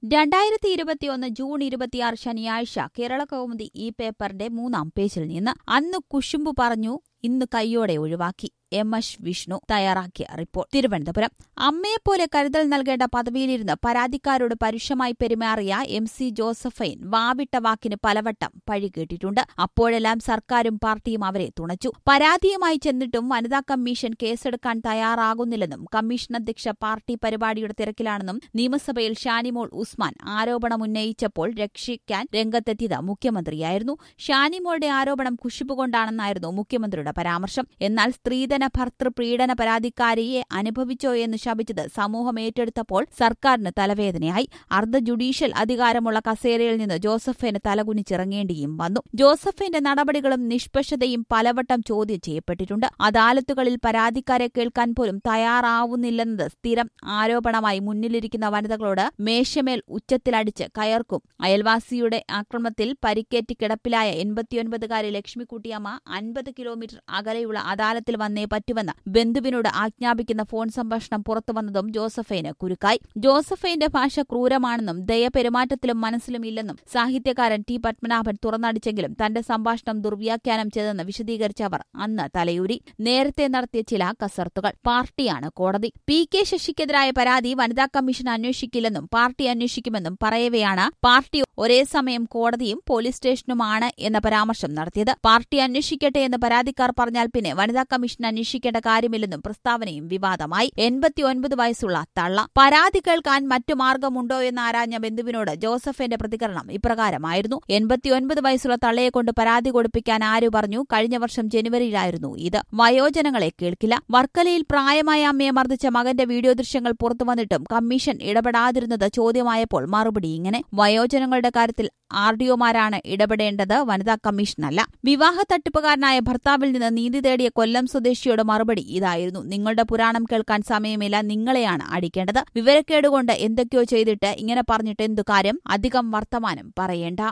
രണ്ടായിരത്തി ഇരുപത്തിയൊന്ന് ജൂൺ ഇരുപത്തിയാറ് ശനിയാഴ്ച കേരള കൗമുദി ഈ പേപ്പറിന്റെ മൂന്നാം പേജിൽ നിന്ന് അന്ന് കുശുമ്പു പറഞ്ഞു ഇന്ന് കൈയോടെ ഒഴിവാക്കി എം എസ് വിഷ്ണു തയ്യാറാക്കിയ റിപ്പോർട്ട് തിരുവനന്തപുരം അമ്മയെപ്പോലെ കരുതൽ നൽകേണ്ട പദവിയിലിരുന്ന് പരാതിക്കാരോട് പരുഷമായി പെരുമാറിയ എം സി ജോസഫൈൻ വാവിട്ട വാക്കിന് പലവട്ടം പഴി കേട്ടിട്ടുണ്ട് അപ്പോഴെല്ലാം സർക്കാരും പാർട്ടിയും അവരെ തുണച്ചു പരാതിയുമായി ചെന്നിട്ടും വനിതാ കമ്മീഷൻ കേസെടുക്കാൻ തയ്യാറാകുന്നില്ലെന്നും കമ്മീഷൻ അധ്യക്ഷ പാർട്ടി പരിപാടിയുടെ തിരക്കിലാണെന്നും നിയമസഭയിൽ ഷാനിമോൾ ഉസ്മാൻ ആരോപണമുന്നയിച്ചപ്പോൾ രക്ഷിക്കാൻ രംഗത്തെത്തിയത് മുഖ്യമന്ത്രിയായിരുന്നു ഷാനിമോളുടെ ആരോപണം കുശിപ്പുകൊണ്ടാണെന്നായിരുന്നു മുഖ്യമന്ത്രിയുടെ പരാമർശം എന്നാൽ സ്ത്രീധന ഭർത്തൃപീഡന പരാതിക്കാരിയെ അനുഭവിച്ചോ എന്ന് ശപിച്ചത് സമൂഹം ഏറ്റെടുത്തപ്പോൾ സർക്കാരിന് തലവേദനയായി അർദ്ധ ജുഡീഷ്യൽ അധികാരമുള്ള കസേരയിൽ നിന്ന് ജോസഫിന് തലകുനിച്ചിറങ്ങേണ്ടിയും വന്നു ജോസഫിന്റെ നടപടികളും നിഷ്പക്ഷതയും പലവട്ടം ചോദ്യം ചെയ്യപ്പെട്ടിട്ടുണ്ട് അദാലത്തുകളിൽ പരാതിക്കാരെ കേൾക്കാൻ പോലും തയ്യാറാവുന്നില്ലെന്നത് സ്ഥിരം ആരോപണമായി മുന്നിലിരിക്കുന്ന വനിതകളോട് മേശമേൽ ഉച്ചത്തിലടിച്ച് കയർക്കും അയൽവാസിയുടെ ആക്രമണത്തിൽ പരിക്കേറ്റ് കിടപ്പിലായ എൺപത്തിയൊൻപതുകാരി ലക്ഷ്മിക്കുട്ടിയമ്മ അൻപത് കിലോമീറ്റർ അകലെയുള്ള അദാലത്തിൽ വന്നേ പറ്റുമെന്ന് ബന്ധുവിനോട് ആജ്ഞാപിക്കുന്ന ഫോൺ സംഭാഷണം പുറത്തുവന്നതും ജോസഫൈന് കുരുക്കായി ജോസഫൈന്റെ ഭാഷ ക്രൂരമാണെന്നും ദയ പെരുമാറ്റത്തിലും മനസ്സിലും ഇല്ലെന്നും സാഹിത്യകാരൻ ടി പത്മനാഭൻ തുറന്നടിച്ചെങ്കിലും തന്റെ സംഭാഷണം ദുർവ്യാഖ്യാനം ചെയ്തെന്ന് വിശദീകരിച്ച അവർ അന്ന് തലയൂരി നേരത്തെ നടത്തിയ ചില കസർത്തുകൾ പാർട്ടിയാണ് കോടതി പി കെ ശശിക്കെതിരായ പരാതി വനിതാ കമ്മീഷൻ അന്വേഷിക്കില്ലെന്നും പാർട്ടി അന്വേഷിക്കുമെന്നും പറയവെയാണ് പാർട്ടി ഒരേ സമയം കോടതിയും പോലീസ് സ്റ്റേഷനുമാണ് എന്ന പരാമർശം നടത്തിയത് പാർട്ടി അന്വേഷിക്കട്ടെ എന്ന് പരാതിക്കാർ പറഞ്ഞാൽ പിന്നെ വനിതാ കമ്മീഷൻ അന്വേഷിക്കേണ്ട കാര്യമില്ലെന്നും പ്രസ്താവനയും വിവാദമായി എൺപത്തിയൊൻപത് വയസ്സുള്ള തള്ള പരാതി കേൾക്കാൻ മറ്റു മാർഗമുണ്ടോ എന്ന് ആരാഞ്ഞ ബന്ധുവിനോട് ജോസഫിന്റെ പ്രതികരണം ഇപ്രകാരമായിരുന്നു എൺപത്തിയൊൻപത് വയസ്സുള്ള തള്ളയെ കൊണ്ട് പരാതി കൊടുപ്പിക്കാൻ ആര് പറഞ്ഞു കഴിഞ്ഞ വർഷം ജനുവരിയിലായിരുന്നു ഇത് വയോജനങ്ങളെ കേൾക്കില്ല വർക്കലയിൽ പ്രായമായ അമ്മയെ മർദ്ദിച്ച മകന്റെ വീഡിയോ ദൃശ്യങ്ങൾ പുറത്തു വന്നിട്ടും കമ്മീഷൻ ഇടപെടാതിരുന്നത് ചോദ്യമായപ്പോൾ മറുപടി ഇങ്ങനെ വയോജനങ്ങളുടെ കാര്യത്തിൽ ആർ ഡിഒമാരാണ് ഇടപെടേണ്ടത് വനിതാ കമ്മീഷനല്ല വിവാഹ തട്ടിപ്പുകാരനായ ഭർത്താവിൽ നിന്ന് നീതി തേടിയ കൊല്ലം സ്വദേശിയുടെ മറുപടി ഇതായിരുന്നു നിങ്ങളുടെ പുരാണം കേൾക്കാൻ സമയമില്ല നിങ്ങളെയാണ് അടിക്കേണ്ടത് വിവരക്കേടുകൊണ്ട് എന്തൊക്കെയോ ചെയ്തിട്ട് ഇങ്ങനെ പറഞ്ഞിട്ട് എന്തു കാര്യം അധികം വർത്തമാനം പറയേണ്ട